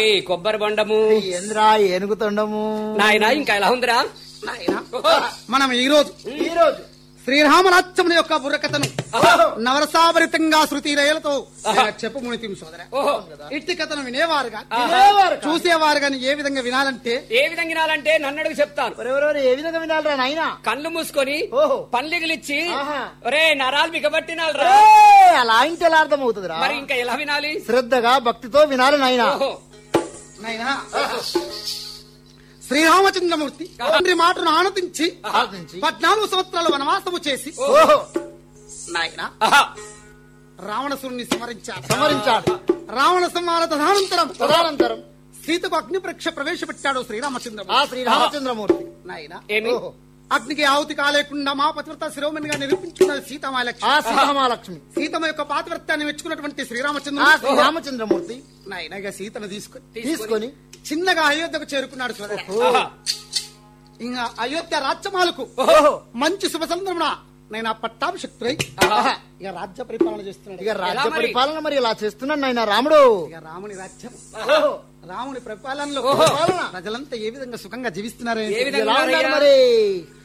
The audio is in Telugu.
ఈ కొబ్బరి బొండము ఏంద్రా ఏనుగుతుండము నాయన ఇంకా ఎలా ఉందిరా మనం ఈ రోజు ఈ రోజు శ్రీరామరాజ్యముని యొక్క బుర్రకథను నవరసాభరితంగా శృతి లయలతో చెప్పు మునితిం సోదర ఓహో ఇట్టి కథను వినేవారుగా వినేవారు కాదు. చూసేవారు గాని ఏ విధంగా వినాలంటే ఏ విధంగా వినాలంటే నన్ను అడుగు చెప్తాను ఎవరెవరు ఏ విధంగా వినాలరా నాయనా కళ్ళు మూసుకొని ఓహో. పన్లిగిలిచ్చి ఆహా. ఒరే నరాలు బిగబట్టినాలరా ఏయ్, అలా ఇంటి ఎలా అర్థమవుతుందిరా మరి ఇంకా ఎలా వినాలి శ్రద్ధగా భక్తితో వినాలి నాయనా ఓహో నాయనా శ్రీరామచంద్రమూర్తి తండ్రి మాటను ఆనందించి ఆలోచించి. పద్నాలుగు సంవత్సరాలు వనవాసము చేసి ఓహో నాయన ఆహా. రావణసురుణ్ణి స్మరించారు సంహరించాడు రావణ సంహార తదనంతరం తదనంతరం సీతకు అగ్ని పరీక్ష ప్రవేశపెట్టాడు శ్రీరామచంద్రమూర్తి ఆ శ్రీరామచంద్రమూర్తి నాయన ఏమి ఓహో. అగ్నికి ఆహుతి కాలేకుండా మా పతివ్రత శిరోమణిగా నిరూపించుకున్నది సీతమాలక్ష్మి ఆ సీతామహాలక్ష్మి సీతమ యొక్క పాతివ్రత్యాన్ని మెచ్చుకున్నటువంటి ఆ శ్రీరామచంద్రుడు శ్రీరామచంద్రమూర్తి నాయన ఇక సీతను తీసుకుని తీసుకొని చిన్నగా అయోధ్యకు చేరుకున్నాడు సోదర ఆహా. ఇంకా అయోధ్య రాజ్యమాలకు ఓహో మంచి శుభ సందర్భన నేను పట్టాభిషక్తులై ఆహా. ఇక రాజ్య పరిపాలన చేస్తున్నాడు ఇక రాజ్య ఎలా మరి? పరిపాలన మరి ఇలా చేస్తున్నాడు నాయన రాముడు ఇక రాముని రాజ్యం ఓహో. రాముని పరిపాలనలో ఓహో. ప్రజలంతా ఏ విధంగా సుఖంగా జీవిస్తున్నారు ఏ విధంగా ఎలా ఉన్నారు ఉన్నారయ్యా? మరి